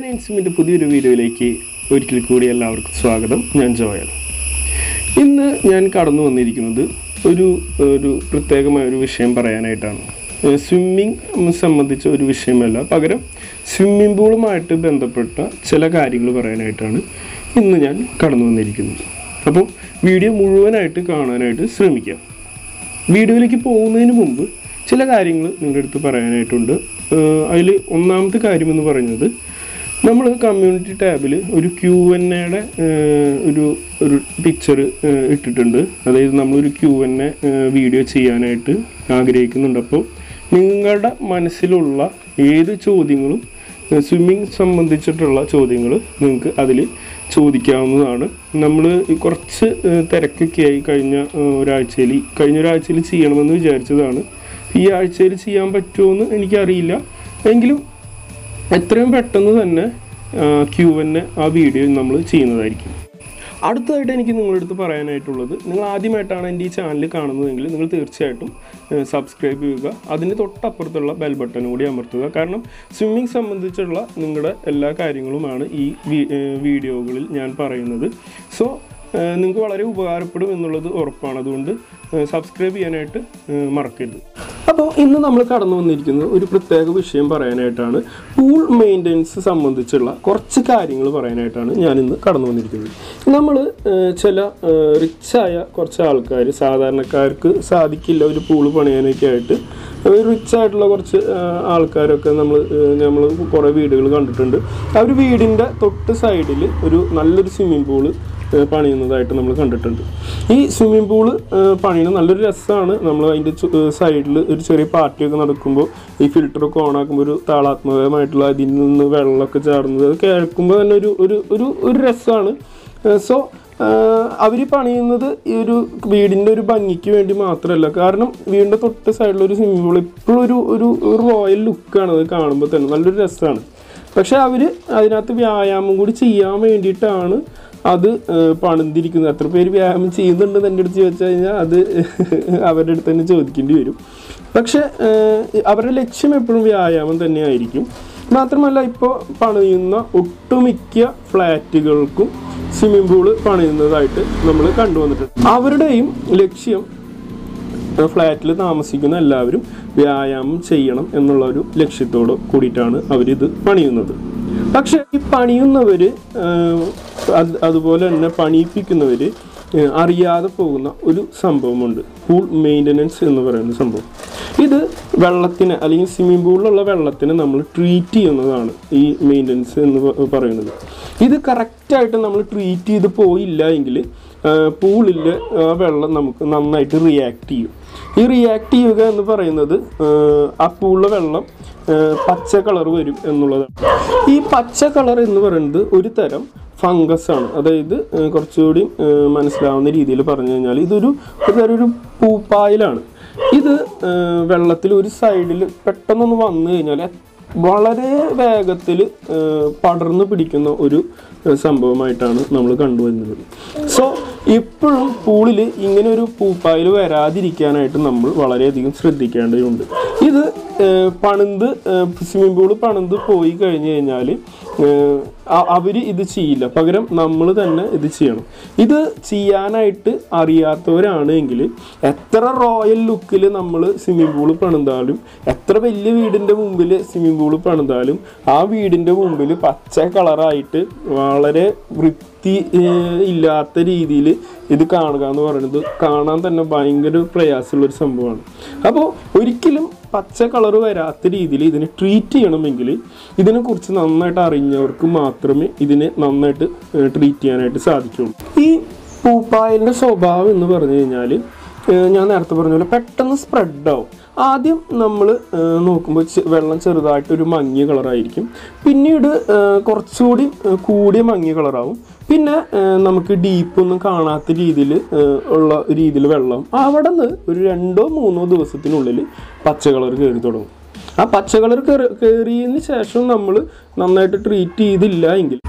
മെയിൻസിമിൻ്റെ പുതിയൊരു വീഡിയോയിലേക്ക് ഒരിക്കൽ കൂടി എല്ലാവർക്കും സ്വാഗതം ഞാൻ ജോയൽ ഇന്ന് ഞാൻ കടന്നു വന്നിരിക്കുന്നത് ഒരു ഒരു പ്രത്യേകമായ ഒരു വിഷയം പറയാനായിട്ടാണ് സ്വിമ്മിങ് സംബന്ധിച്ച ഒരു വിഷയമല്ല പകരം സ്വിമ്മിംഗ് പൂളുമായിട്ട് ബന്ധപ്പെട്ട ചില കാര്യങ്ങൾ പറയാനായിട്ടാണ് ഇന്ന് ഞാൻ കടന്നു വന്നിരിക്കുന്നത് അപ്പോൾ വീഡിയോ മുഴുവനായിട്ട് കാണാനായിട്ട് ശ്രമിക്കാം വീഡിയോയിലേക്ക് പോകുന്നതിന് മുമ്പ് ചില കാര്യങ്ങൾ നിങ്ങളുടെ അടുത്ത് പറയാനായിട്ടുണ്ട് അതിൽ ഒന്നാമത്തെ കാര്യം എന്ന് പറയുന്നത് നമ്മൾ കമ്മ്യൂണിറ്റി ടാബിൽ ഒരു ക്യു എൻ എയുടെ ഒരു ഒരു പിക്ചർ ഇട്ടിട്ടുണ്ട് അതായത് നമ്മളൊരു ക്യു എൻ എ വീഡിയോ ചെയ്യാനായിട്ട് ആഗ്രഹിക്കുന്നുണ്ട് അപ്പോൾ നിങ്ങളുടെ മനസ്സിലുള്ള ഏത് ചോദ്യങ്ങളും സ്വിമ്മിങ് സംബന്ധിച്ചിട്ടുള്ള ചോദ്യങ്ങൾ നിങ്ങൾക്ക് അതിൽ ചോദിക്കാവുന്നതാണ് നമ്മൾ കുറച്ച് ഏഹ്, തിരക്കൊക്കെ ആയി കഴിഞ്ഞ ഏഹ്, ഒരാഴ്ചയിൽ കഴിഞ്ഞ ഒരാഴ്ചയിൽ ചെയ്യണമെന്ന് വിചാരിച്ചതാണ് ഈ ആഴ്ചയിൽ ചെയ്യാൻ പറ്റുമോ എന്ന് എനിക്കറിയില്ല എങ്കിലും എത്രയും പെട്ടെന്ന് തന്നെ ക്യൂ എന്നെ ആ വീഡിയോ നമ്മൾ ചെയ്യുന്നതായിരിക്കും അടുത്തതായിട്ട് എനിക്ക് നിങ്ങളുടെ അടുത്ത് പറയാനായിട്ടുള്ളത് നിങ്ങൾ ആദ്യമായിട്ടാണ് എൻ്റെ ഈ ചാനൽ കാണുന്നതെങ്കിൽ നിങ്ങൾ തീർച്ചയായിട്ടും സബ്സ്ക്രൈബ് ചെയ്യുക അതിന് തൊട്ടപ്പുറത്തുള്ള ബെൽ ബട്ടൺ കൂടി അമർത്തുക കാരണം സ്വിമ്മിങ് സംബന്ധിച്ചുള്ള നിങ്ങളുടെ എല്ലാ കാര്യങ്ങളുമാണ് ഈ വി- ഏഹ് വീഡിയോകളിൽ ഞാൻ പറയുന്നത് സോ നിങ്ങൾക്ക് വളരെ ഉപകാരപ്പെടും എന്നുള്ളത് ഉറപ്പാണ് അതുകൊണ്ട് സബ്സ്ക്രൈബ് ചെയ്യാനായിട്ട് ഏഹ് മറക്കരുത് അപ്പോൾ ഇന്ന് നമ്മൾ കടന്നു വന്നിരിക്കുന്നത് ഒരു പ്രത്യേക വിഷയം പറയാനായിട്ടാണ് പൂൾ മെയിൻ്റെനൻസ് സംബന്ധിച്ചുള്ള കുറച്ച് കാര്യങ്ങൾ പറയാനായിട്ടാണ് ഞാൻ ഇന്ന് കടന്നു വന്നിരിക്കുന്നത് നമ്മൾ ചില റിച്ചായ കുറച്ച് ആൾക്കാർ സാധാരണക്കാർക്ക് സാധിക്കില്ല ഒരു പൂള് പണിയാനൊക്കെ ആയിട്ട് റിച്ച് ആയിട്ടുള്ള കുറച്ച് ആ, ആൾക്കാരൊക്കെ നമ്മൾ നമ്മൾ കുറേ വീടുകൾ കണ്ടിട്ടുണ്ട് അവർ വീടിൻ്റെ തൊട്ട് സൈഡിൽ ഒരു നല്ലൊരു സ്വിമ്മിംഗ് പൂള് ഏഹ് പണിയുന്നതായിട്ട് നമ്മൾ കണ്ടിട്ടുണ്ട് ഈ സ്വിമ്മിംഗ് പൂള് പണിയുന്നത് നല്ലൊരു രസമാണ് നമ്മൾ അതിൻ്റെ സൈഡിൽ ഒരു ചെറിയ പാർട്ടിയൊക്കെ നടക്കുമ്പോൾ ഈ ഫിൽറ്ററൊക്കെ ഓൺ ആക്കുമ്പോൾ ഒരു താളാത്മകമായിട്ടുള്ള അതിൽ നിന്ന് വെള്ളമൊക്കെ ചാടുന്നത് അത് കേൾക്കുമ്പോൾ തന്നെ ഒരു ഒരു ഒരു ഒരു രസമാണ് സോ അവർ പണിയുന്നത് ഈ ഒരു വീടിൻ്റെ ഒരു ഭംഗിക്ക് വേണ്ടി മാത്രമല്ല കാരണം വീടിൻ്റെ തൊട്ട് സൈഡിൽ ഒരു സ്വിമ്മിംഗ് പൂൾ എപ്പോഴും ഒരു ഒരു ഒരു റോയൽ ലുക്കാണ് അത് കാണുമ്പോൾ തന്നെ നല്ലൊരു രസമാണ് പക്ഷെ അവർ അതിനകത്ത് വ്യായാമം കൂടി ചെയ്യാൻ വേണ്ടിയിട്ടാണ് അത് ഏഹ്, പണിതിരിക്കുന്നത് എത്ര പേര് വ്യായാമം ചെയ്യുന്നുണ്ടെന്ന് എൻ്റെ അടുത്ത് ചോദിച്ചു കഴിഞ്ഞാൽ അത് അവരുടെ അടുത്ത് തന്നെ ചോദിക്കേണ്ടി വരും പക്ഷെ ഏഹ്, അവരുടെ ലക്ഷ്യം എപ്പോഴും വ്യായാമം തന്നെയായിരിക്കും മാത്രമല്ല ഇപ്പോൾ പണിയുന്ന ഒട്ടുമിക്ക ഫ്ലാറ്റുകൾക്കും സ്വിമ്മിംഗ് പൂള് പണിയുന്നതായിട്ട് നമ്മൾ കണ്ടുവന്നിട്ടുണ്ട് അവരുടെയും ലക്ഷ്യം ഫ്ലാറ്റിൽ താമസിക്കുന്ന എല്ലാവരും വ്യായാമം ചെയ്യണം എന്നുള്ള ഒരു ലക്ഷ്യത്തോട് കൂടിയിട്ടാണ് അവരിത് പണിയുന്നത് പക്ഷെ ഈ പണിയുന്നവർ അതുപോലെ തന്നെ പണിയിപ്പിക്കുന്നവർ അറിയാതെ പോകുന്ന ഒരു സംഭവമുണ്ട് പൂൾ മെയിൻ്റനൻസ് എന്ന് പറയുന്ന സംഭവം ഇത് വെള്ളത്തിന് അല്ലെങ്കിൽ സ്വിമ്മിംഗ് പൂളിലുള്ള വെള്ളത്തിന് നമ്മൾ ട്രീറ്റ് ചെയ്യുന്നതാണ് ഈ മെയിൻ്റനൻസ് എന്ന് പ- പറയുന്നത് ഇത് കറക്റ്റായിട്ട് നമ്മൾ ട്രീറ്റ് ചെയ്ത് പോയില്ല എങ്കിൽ പൂളിൽ ആ വെള്ളം നമുക്ക് നന്നായിട്ട് റിയാക്ട് ചെയ്യും ഈ റിയാക്ട് ചെയ്യുക എന്ന് പറയുന്നത് ആഹ്, ആ പൂളിലെ വെള്ളം ആഹ്, പച്ച കളർ വരും എന്നുള്ളതാണ് ഈ പച്ച കളർ എന്ന് പറയുന്നത് ഒരു തരം ഫംഗസ് ആണ് അതായത് ആഹ്, കുറച്ചുകൂടി ആഹ്, മനസ്സിലാവുന്ന രീതിയിൽ പറഞ്ഞു കഴിഞ്ഞാൽ ഇതൊരു ഒരു തരം ഒരു പൂപ്പായലാണ് ഇത് ആഹ്, വെള്ളത്തിൽ ഒരു സൈഡിൽ പെട്ടെന്നൊന്ന് വന്നു കഴിഞ്ഞാൽ വളരെ വേഗത്തിൽ പടർന്നു പിടിക്കുന്ന ഒരു ഏഹ്, സംഭവമായിട്ടാണ് നമ്മൾ കണ്ടുവരുന്നത് സോ ഇപ്പോഴും പൂളിൽ ഇങ്ങനെ ഒരു പൂപ്പായൽ വരാതിരിക്കാനായിട്ട് നമ്മൾ വളരെയധികം ശ്രദ്ധിക്കേണ്ടതുണ്ട് ഇത് ഏഹ്, പണിത് സ്വിമ്മിംഗ് പൂള് പണിത് പോയി കഴിഞ്ഞു കഴിഞ്ഞാൽ അവർ ഇത് ചെയ്യില്ല പകരം നമ്മൾ തന്നെ ഇത് ചെയ്യണം ഇത് ചെയ്യാനായിട്ട് അറിയാത്തവരാണ് എങ്കിൽ എത്ര റോയൽ ലുക്കിൽ നമ്മൾ സ്വിമ്മിംഗ് പൂള് പണിതാലും എത്ര വലിയ വീടിൻ്റെ മുമ്പിൽ സ്വിമ്മിംഗ് പൂള് പണിതാലും ആ വീടിൻ്റെ മുമ്പിൽ പച്ച കളറായിട്ട് വളരെ വൃത്തി ഏഹ്, ഇല്ലാത്ത രീതിയിൽ ഇത് കാണുക എന്ന് പറയുന്നത് കാണാൻ തന്നെ ഭയങ്കര പ്രയാസമുള്ളൊരു സംഭവമാണ് അപ്പോൾ ഒരിക്കലും പച്ച കളർ വരാത്ത രീതിയിൽ ഇതിനെ ട്രീറ്റ് ചെയ്യണമെങ്കിൽ ഇതിനെക്കുറിച്ച് നന്നായിട്ട് അറിഞ്ഞവർക്ക് മാത്രമേ ഇതിനെ നന്നായിട്ട് ട്രീറ്റ് ചെയ്യാനായിട്ട് സാധിക്കുള്ളൂ ഈ പൂപ്പായലിൻ്റെ സ്വഭാവം എന്ന് പറഞ്ഞു കഴിഞ്ഞാൽ ഞാൻ നേരത്തെ പറഞ്ഞ പോലെ പെട്ടെന്ന് സ്പ്രെഡ് ആവും ആദ്യം നമ്മൾ നോക്കുമ്പോൾ ചെ- വെള്ളം ചെറുതായിട്ട് ഒരു മങ്ങിയ കളറായിരിക്കും പിന്നീട് ഏഹ്, കുറച്ചുകൂടി ഏഹ്, കൂടിയ മങ്ങിയ കളറാവും പിന്നെ ഏഹ്, നമുക്ക് ഡീപ്പൊന്നും കാണാത്ത രീതിയിൽ ഉള്ള രീതിയിൽ വെള്ളം അവിടെ നിന്ന് ഒരു രണ്ടോ മൂന്നോ ദിവസത്തിനുള്ളിൽ പച്ച കളർ കയറി തുടങ്ങും ആ പച്ച കളർ കയറിയതിന് ശേഷം നമ്മൾ നന്നായിട്ട് ട്രീറ്റ് ചെയ്തില്ല എങ്കിൽ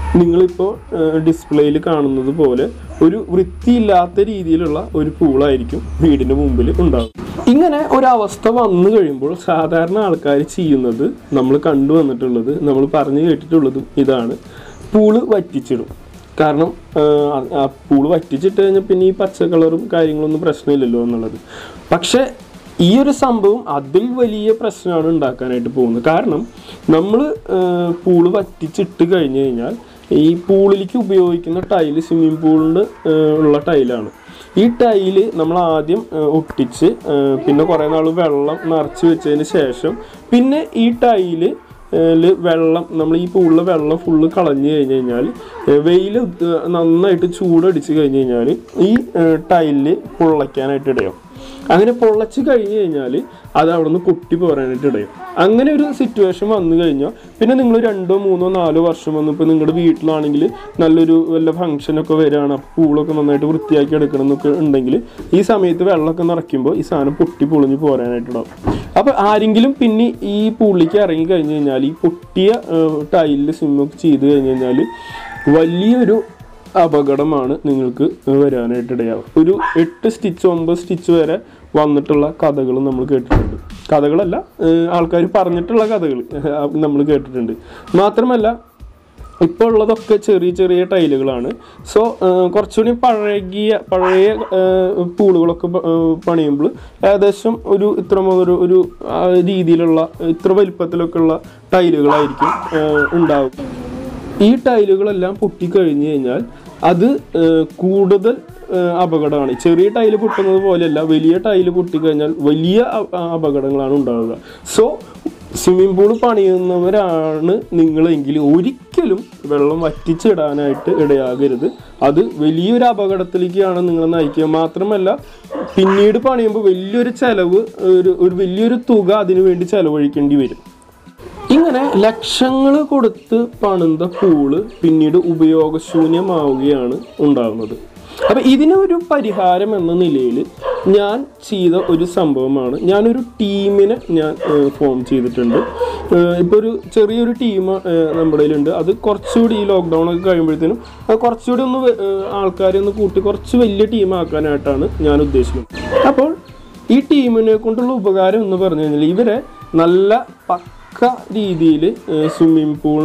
നിങ്ങളിപ്പോൾ ഡിസ്പ്ലേയിൽ കാണുന്നത് പോലെ ഒരു വൃത്തിയില്ലാത്ത രീതിയിലുള്ള ഒരു പൂളായിരിക്കും വീടിൻ്റെ മുമ്പിൽ ഉണ്ടാകും ഇങ്ങനെ ഒരവസ്ഥ വന്നു കഴിയുമ്പോൾ സാധാരണ ആൾക്കാർ ചെയ്യുന്നത് നമ്മൾ കണ്ടുവന്നിട്ടുള്ളത് നമ്മൾ പറഞ്ഞു കേട്ടിട്ടുള്ളതും ഇതാണ് പൂള് വറ്റിച്ചിടും കാരണം ആ, ആ പൂള് വറ്റിച്ചിട്ട് കഴിഞ്ഞാൽ പിന്നെ ഈ പച്ച കളറും കാര്യങ്ങളൊന്നും പ്രശ്നമില്ലല്ലോ എന്നുള്ളത് പക്ഷേ ഈ ഒരു സംഭവം അതിൽ വലിയ പ്രശ്നമാണ് ഉണ്ടാക്കാനായിട്ട് പോകുന്നത് കാരണം നമ്മൾ പൂള് വറ്റിച്ചിട്ട് കഴിഞ്ഞ് കഴിഞ്ഞാൽ ഈ പൂളിലേക്ക് ഉപയോഗിക്കുന്ന ടൈല് സ്വിമ്മിംഗ് പൂളിന് ഉള്ള ടൈലാണ് ഈ ടൈല് നമ്മൾ ആദ്യം ആ, ഒട്ടിച്ച് ആ, പിന്നെ കുറേ നാൾ വെള്ളം നിറച്ച് വെച്ചതിന് ശേഷം പിന്നെ ഈ ടൈല് ല് വെള്ളം നമ്മൾ ഈ പൂളിലെ വെള്ളം ഫുള്ള് കളഞ്ഞു കഴിഞ്ഞ് കഴിഞ്ഞാൽ വെയിൽ നന്നായിട്ട് ചൂടടിച്ച് കഴിഞ്ഞ് കഴിഞ്ഞാൽ ഈ ടൈലിൽ പൊള്ളയ്ക്കാനായിട്ട് ഇടയും അങ്ങനെ പൊള്ളച്ച് കഴിഞ്ഞ് കഴിഞ്ഞാൽ അത് അവിടെ നിന്ന് പൊട്ടി പോരാനായിട്ട് ഇടയും അങ്ങനെ ഒരു സിറ്റുവേഷൻ വന്നു കഴിഞ്ഞാൽ പിന്നെ നിങ്ങൾ രണ്ടോ മൂന്നോ നാലോ വർഷം വന്നു ഇപ്പോൾ നിങ്ങളുടെ വീട്ടിലാണെങ്കിൽ നല്ലൊരു വല്ല ഫംഗ്ഷനൊക്കെ വരികയാണ് അപ്പോൾ പൂളൊക്കെ നന്നായിട്ട് വൃത്തിയാക്കി എടുക്കണം എന്നൊക്കെ ഉണ്ടെങ്കിൽ ഈ സമയത്ത് വെള്ളമൊക്കെ നിറയ്ക്കുമ്പോൾ ഈ സാധനം പൊട്ടി പൊളിഞ്ഞ് പോരാനായിട്ടുണ്ടാവും അപ്പോൾ ആരെങ്കിലും പിന്നെ ഈ പൂളിലേക്ക് ഇറങ്ങി കഴിഞ്ഞ് കഴിഞ്ഞാൽ ഈ പൊട്ടിയ ടൈലിൽ സ്വിമ്മൊക്കെ ചെയ്ത് കഴിഞ്ഞ് കഴിഞ്ഞാൽ വലിയൊരു അപകടമാണ് നിങ്ങൾക്ക് വരാനായിട്ട് ഇടയാവും ഒരു എട്ട് സ്റ്റിച്ച് ഒമ്പത് സ്റ്റിച്ച് വരെ വന്നിട്ടുള്ള കഥകൾ നമ്മൾ കേട്ടിട്ടുണ്ട് കഥകളല്ല ആൾക്കാർ പറഞ്ഞിട്ടുള്ള കഥകൾ നമ്മൾ കേട്ടിട്ടുണ്ട് മാത്രമല്ല ഇപ്പോൾ ഉള്ളതൊക്കെ ചെറിയ ചെറിയ ടൈലുകളാണ് സോ കുറച്ചുകൂടി പഴകിയ പഴയ ആ, പൂളുകളൊക്കെ പ- ആ, പണിയുമ്പോൾ ഏകദേശം ഒരു ഇത്ര മുതൽ ഒരു ആ, രീതിയിലുള്ള ഇത്ര വലിപ്പത്തിലൊക്കെ ഉള്ള ടൈലുകളായിരിക്കും ആ, ഉണ്ടാവും ഈ ടൈലുകളെല്ലാം പൊട്ടിക്കഴിഞ്ഞ് കഴിഞ്ഞാൽ അത് ഏഹ്, കൂടുതൽ ഏഹ്, അപകടമാണ് ചെറിയ ടൈല് പൊട്ടുന്നത് പോലെയല്ല വലിയ ടൈല് പൊട്ടിക്കഴിഞ്ഞാൽ വലിയ അ- ആ അപകടങ്ങളാണ് ഉണ്ടാവുക സോ സ്വിമ്മിംഗ് പൂൾ പണിയുന്നവരാണ് നിങ്ങളെങ്കിൽ ഒരിക്കലും വെള്ളം വറ്റിച്ചിടാനായിട്ട് ഇടയാകരുത് അത് വലിയൊരു അപകടത്തിലേക്കാണ് നിങ്ങളെ നയിക്കുക മാത്രമല്ല പിന്നീട് പണിയുമ്പോൾ വലിയൊരു ചെലവ് ഒരു ഒരു വലിയൊരു തുക അതിനു വേണ്ടി ചെലവഴിക്കേണ്ടി വരും ഇങ്ങനെ ലക്ഷങ്ങൾ കൊടുത്ത് പണിത പൂള് പിന്നീട് ഉപയോഗശൂന്യമാവുകയാണ് ഉണ്ടാകുന്നത് അപ്പം ഇതിനൊരു പരിഹാരം എന്ന നിലയിൽ ഞാൻ ചെയ്ത ഒരു സംഭവമാണ് ഞാനൊരു ടീമിനെ ഞാൻ ഫോം ചെയ്തിട്ടുണ്ട് ഇപ്പോൾ ഒരു ചെറിയൊരു ടീം നമ്മുടെ കയ്യിലുണ്ട് അത് കുറച്ചുകൂടി ഈ ലോക്ക്ഡൗൺ ഒക്കെ കഴിയുമ്പോഴത്തേനും അത് കുറച്ചുകൂടി ഒന്ന് വെ- ഏഹ് ആൾക്കാരെ ഒന്ന് കൂട്ടി കുറച്ച് വലിയ ടീമാക്കാനായിട്ടാണ് ഞാൻ ഉദ്ദേശിക്കുന്നത് അപ്പോൾ ഈ ടീമിനെ കൊണ്ടുള്ള ഉപകാരം എന്ന് പറഞ്ഞു കഴിഞ്ഞാൽ ഇവരെ നല്ല പക്ക രീതിയിൽ സ്വിമ്മിംഗ് പൂൾ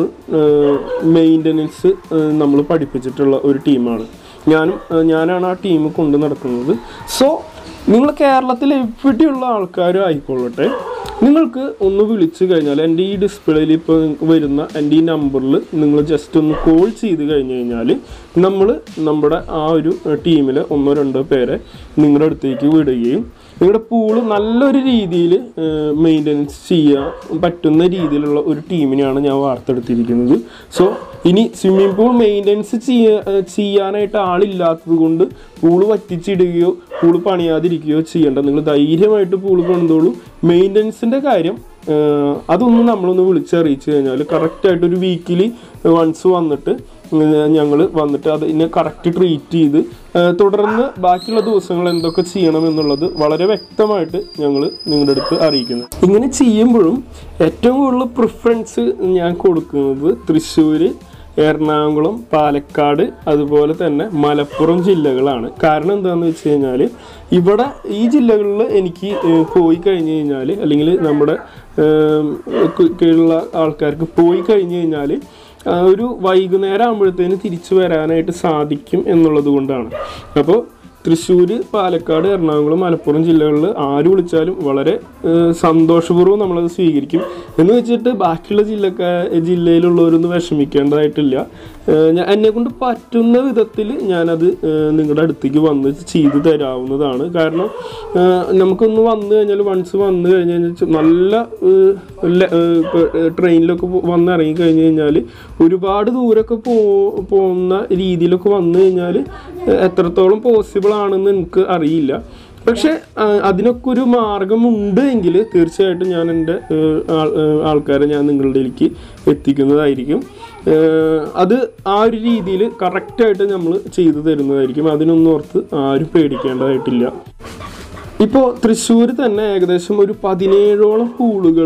മെയിൻ്റനൻസ് നമ്മൾ പഠിപ്പിച്ചിട്ടുള്ള ഒരു ടീമാണ് ഞാനും ഏഹ് ഞാനാണ് ആ ടീം കൊണ്ട് നടക്കുന്നത് സോ നിങ്ങൾ കേരളത്തിൽ എവിടെയുള്ള ആൾക്കാരും ആയിക്കൊള്ളട്ടെ നിങ്ങൾക്ക് ഒന്ന് വിളിച്ചു കഴിഞ്ഞാൽ എൻ്റെ ഈ ഡിസ്പ്ലേയിൽ ഇപ്പോൾ വരുന്ന എൻ്റെ ഈ നമ്പറിൽ നിങ്ങൾ ജസ്റ്റ് ഒന്ന് കോൾ ചെയ്ത് കഴിഞ്ഞ് കഴിഞ്ഞാൽ നമ്മൾ നമ്മുടെ ആ ഒരു ടീമിലെ ഒന്നോ രണ്ടോ പേരെ നിങ്ങളുടെ അടുത്തേക്ക് വിടുകയും നിങ്ങളുടെ പൂള് നല്ലൊരു രീതിയിൽ മെയിൻ്റനൻസ് ചെയ്യാൻ പറ്റുന്ന രീതിയിലുള്ള ഒരു ടീമിനെയാണ് ഞാൻ വാർത്തെടുത്തിരിക്കുന്നത് സോ ഇനി സ്വിമ്മിംഗ് പൂൾ മെയിൻ്റനൻസ് ചെയ്യ ഏഹ് ചെയ്യാനായിട്ട് ആളില്ലാത്തത് കൊണ്ട് പൂള് വറ്റിച്ചിടുകയോ പൂള് പണിയാതിരിക്കുകയോ ചെയ്യേണ്ട നിങ്ങൾ ധൈര്യമായിട്ട് പൂള് പണിതോളൂ മെയിൻ്റനൻസിൻ്റെ കാര്യം ഏഹ് അതൊന്നും നമ്മളൊന്ന് വിളിച്ചറിയിച്ചു കഴിഞ്ഞാൽ കറക്റ്റായിട്ട് ഒരു വീക്കിലി വൺസ് വന്നിട്ട് ഞങ്ങൾ വന്നിട്ട് അതിനെ കറക്റ്റ് ട്രീറ്റ് ചെയ്ത് ഏഹ് തുടർന്ന് ബാക്കിയുള്ള ദിവസങ്ങൾ എന്തൊക്കെ ചെയ്യണം എന്നുള്ളത് വളരെ വ്യക്തമായിട്ട് ഞങ്ങൾ നിങ്ങളുടെ അടുത്ത് അറിയിക്കുന്നു ഇങ്ങനെ ചെയ്യുമ്പോഴും ഏറ്റവും കൂടുതൽ പ്രിഫറൻസ് ഞാൻ കൊടുക്കുന്നത് തൃശ്ശൂർ എറണാകുളം പാലക്കാട് അതുപോലെ തന്നെ മലപ്പുറം ജില്ലകളാണ് കാരണം എന്താണെന്ന് വെച്ച് കഴിഞ്ഞാൽ ഇവിടെ ഈ ജില്ലകളിൽ എനിക്ക് ഏഹ്, പോയി കഴിഞ്ഞ് കഴിഞ്ഞാൽ അല്ലെങ്കിൽ നമ്മുടെ ഏഹ്, കീ- കീഴിലുള്ള ആൾക്കാർക്ക് പോയി കഴിഞ്ഞ് കഴിഞ്ഞാൽ ഒരു വൈകുന്നേരം ആകുമ്പോഴത്തേന് തിരിച്ചു വരാനായിട്ട് സാധിക്കും എന്നുള്ളത് കൊണ്ടാണ് അപ്പോൾ തൃശ്ശൂർ പാലക്കാട് എറണാകുളം മലപ്പുറം ജില്ലകളിൽ ആര് വിളിച്ചാലും വളരെ ഏഹ്, സന്തോഷപൂർവ്വം നമ്മളത് സ്വീകരിക്കും എന്ന് വെച്ചിട്ട് ബാക്കിയുള്ള ജില്ലക്കാ ജില്ലയിലുള്ളവരൊന്നും വിഷമിക്കേണ്ടതായിട്ടില്ല ഏഹ്, ഞാൻ എന്നെ കൊണ്ട് പറ്റുന്ന വിധത്തിൽ ഞാനത് ഏഹ്, നിങ്ങളുടെ അടുത്തേക്ക് വന്ന് ചെയ്തു തരാവുന്നതാണ് കാരണം ഏഹ്, നമുക്കൊന്ന് വന്നു കഴിഞ്ഞാൽ വൺസ് വന്നു കഴിഞ്ഞ് കഴിഞ്ഞാൽ ചെ- നല്ല ഏഹ്, ല- ഏഹ്, ഇപ്പൊ, ഏഹ്, ട്രെയിനിലൊക്കെ പോ- വന്ന് ഇറങ്ങി കഴിഞ്ഞ് കഴിഞ്ഞാൽ ഒരുപാട് ദൂരമൊക്കെ പോ പോകുന്ന രീതിയിലൊക്കെ വന്നു കഴിഞ്ഞാൽ എത്രത്തോളം പോസിബിൾ ആണെന്ന് എനിക്ക് അറിയില്ല പക്ഷെ ആ, അതിനൊക്കെ ഒരു മാർഗമുണ്ട് എങ്കിൽ തീർച്ചയായിട്ടും ഞാൻ എൻ്റെ ഏഹ്, ആൾ- ഏഹ്, ആൾക്കാരെ ഞാൻ നിങ്ങളുടെയിലേക്ക് എത്തിക്കുന്നതായിരിക്കും ഏഹ്, അത് ആ ഒരു രീതിയിൽ കറക്റ്റായിട്ട് നമ്മൾ ചെയ്തു തരുന്നതായിരിക്കും അതിനൊന്നും ഓർത്ത് ആരും പേടിക്കേണ്ടതായിട്ടില്ല ഇപ്പോൾ തൃശ്ശൂർ തന്നെ ഏകദേശം ഒരു പതിനേഴോളം പൂളുകൾ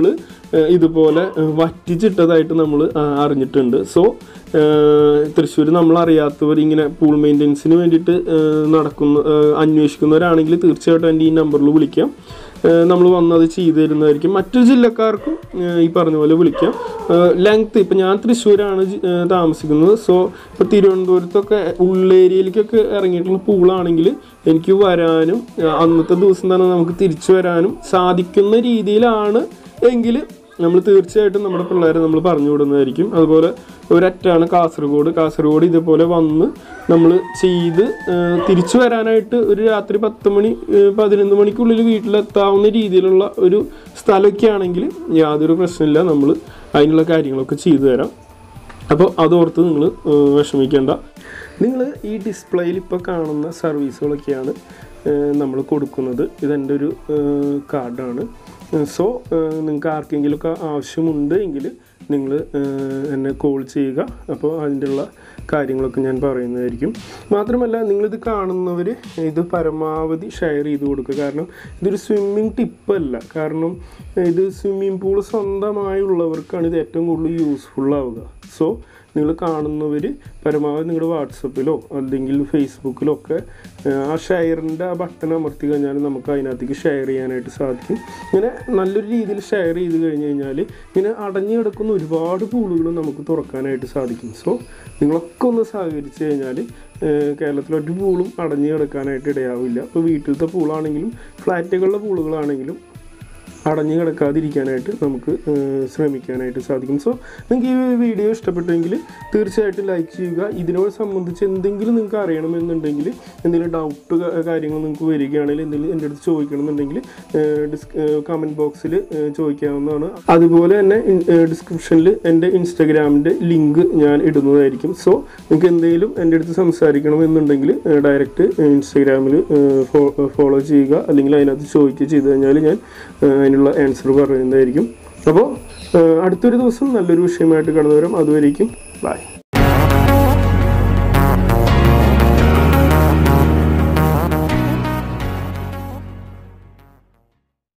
ഏഹ് ഇതുപോലെ ഏഹ് വറ്റിച്ചിട്ടതായിട്ട് നമ്മൾ അറിഞ്ഞിട്ടുണ്ട് സോ തൃശ്ശൂർ നമ്മൾ അറിയാത്തവർ ഇങ്ങനെ പൂൾ മെയിൻ്റെനൻസിന് വേണ്ടിയിട്ട് ഏഹ് നടക്കുന്ന ഏഹ് അന്വേഷിക്കുന്നവരാണെങ്കിൽ തീർച്ചയായിട്ടും എൻ്റെ ഈ നമ്പറിൽ വിളിക്കാം നമ്മൾ വന്നത് ചെയ്തു തരുന്നതായിരിക്കും മറ്റു ജില്ലക്കാർക്കും ഏഹ് ഈ പറഞ്ഞ പോലെ വിളിക്കാം ലെങ്ത് ഇപ്പം ഞാൻ തൃശ്ശൂരാണ് ജി- ഏഹ് താമസിക്കുന്നത് സോ ഇപ്പോൾ തിരുവനന്തപുരത്തൊക്കെ ഉള്ളേരിയയിലേക്കൊക്കെ ഇറങ്ങിയിട്ടുള്ള പൂളാണെങ്കിൽ എനിക്ക് വരാനും ഏഹ് അന്നത്തെ ദിവസം തന്നെ നമുക്ക് തിരിച്ചു വരാനും സാധിക്കുന്ന രീതിയിലാണ് എങ്കിൽ നമ്മൾ തീർച്ചയായിട്ടും നമ്മുടെ പിള്ളേരെ നമ്മൾ പറഞ്ഞു വിടുന്നതായിരിക്കും അതുപോലെ ഒരറ്റാണ് കാസർഗോഡ് കാസർഗോഡ് ഇതേപോലെ വന്ന് നമ്മൾ ചെയ്ത് ഏഹ്, തിരിച്ചു വരാനായിട്ട് ഒരു രാത്രി പത്ത് മണി ഏഹ്, പതിനൊന്ന് മണിക്കുള്ളിൽ വീട്ടിലെത്താവുന്ന രീതിയിലുള്ള ഒരു സ്ഥലമൊക്കെ ആണെങ്കിൽ യാതൊരു പ്രശ്നമില്ല നമ്മൾ അതിനുള്ള കാര്യങ്ങളൊക്കെ ചെയ്തു തരാം അപ്പോൾ അതോർത്ത് നിങ്ങൾ വിഷമിക്കേണ്ട നിങ്ങൾ ഈ ഡിസ്പ്ലേയിൽ ഇപ്പോൾ കാണുന്ന സർവീസുകളൊക്കെയാണ് നമ്മൾ കൊടുക്കുന്നത് ഇതെൻ്റെ ഒരു കാർഡാണ് സോ നിങ്ങൾക്ക് ആർക്കെങ്കിലുമൊക്കെ ആവശ്യമുണ്ട് എങ്കിൽ നിങ്ങൾ എന്നെ കോൾ ചെയ്യുക അപ്പോൾ അതിൻ്റെയുള്ള കാര്യങ്ങളൊക്കെ ഞാൻ പറയുന്നതായിരിക്കും മാത്രമല്ല നിങ്ങളിത് കാണുന്നവർ ഇത് പരമാവധി ഷെയർ ചെയ്ത് കൊടുക്കുക കാരണം ഇതൊരു സ്വിമ്മിങ് ടിപ്പല്ല കാരണം ഇത് സ്വിമ്മിംഗ് പൂൾ സ്വന്തമായുള്ളവർക്കാണ് ഇത് ഏറ്റവും കൂടുതൽ യൂസ്ഫുൾ ആവുക സോ നിങ്ങൾ കാണുന്നവർ പരമാവധി നിങ്ങളുടെ വാട്സപ്പിലോ അല്ലെങ്കിൽ ഫേസ്ബുക്കിലോ ഒക്കെ ഏഹ്, ആ ഷെയറിൻ്റെ ആ ബട്ടൺ അമർത്തി കഴിഞ്ഞാൽ നമുക്ക് അതിനകത്തേക്ക് ഷെയർ ചെയ്യാനായിട്ട് സാധിക്കും ഇങ്ങനെ നല്ലൊരു രീതിയിൽ ഷെയർ ചെയ്ത് കഴിഞ്ഞ് കഴിഞ്ഞാൽ ഇങ്ങനെ അടഞ്ഞു കിടക്കുന്ന ഒരുപാട് പൂളുകൾ നമുക്ക് തുറക്കാനായിട്ട് സാധിക്കും സോ നിങ്ങളൊക്കെ ഒന്ന് സഹകരിച്ച് കഴിഞ്ഞാൽ കേരളത്തിൽ ഒരു പൂളും അടഞ്ഞു കിടക്കാനായിട്ട് ഇടയാവില്ല ഇപ്പോൾ വീട്ടിലത്തെ പൂളാണെങ്കിലും ഫ്ലാറ്റുകളിലെ പൂളുകളാണെങ്കിലും അടഞ്ഞു കിടക്കാതിരിക്കാനായിട്ട് നമുക്ക് ഏഹ്, ശ്രമിക്കാനായിട്ട് സാധിക്കും സോ നിങ്ങൾക്ക് ഈ വീഡിയോ ഇഷ്ടപ്പെട്ടെങ്കിൽ തീർച്ചയായിട്ടും ലൈക്ക് ചെയ്യുക ഇതിനോട് സംബന്ധിച്ച് എന്തെങ്കിലും നിങ്ങൾക്ക് അറിയണമെന്നുണ്ടെങ്കിൽ എന്തെങ്കിലും ഡൗട്ട് കാര്യങ്ങൾ നിങ്ങൾക്ക് വരികയാണെങ്കിൽ എന്തെങ്കിലും എൻ്റെ അടുത്ത് ചോദിക്കണമെന്നുണ്ടെങ്കിൽ ഡിസ് കമൻറ്റ് ബോക്സിൽ ചോദിക്കാവുന്നതാണ് അതുപോലെ തന്നെ ഡിസ്ക്രിപ്ഷനിൽ എൻ്റെ ഇൻസ്റ്റാഗ്രാമിൻ്റെ ലിങ്ക് ഞാൻ ഇടുന്നതായിരിക്കും സോ നിങ്ങൾക്ക് എന്തെങ്കിലും എൻ്റെ അടുത്ത് സംസാരിക്കണമെന്നുണ്ടെങ്കിൽ ഡയറക്റ്റ് ഇൻസ്റ്റാഗ്രാമിൽ ഫോളോ ചെയ്യുക അല്ലെങ്കിൽ അതിനകത്ത് ചോദിക്കുക ചെയ്ത് കഴിഞ്ഞാൽ ഞാൻ ഏഹ്, അതിനുള്ള ആൻസർ പറയുന്നതായിരിക്കും അപ്പോൾ അടുത്തൊരു ദിവസം നല്ലൊരു വിഷയമായിട്ട് കടന്നു വരാം അതുവരേക്കും ബൈ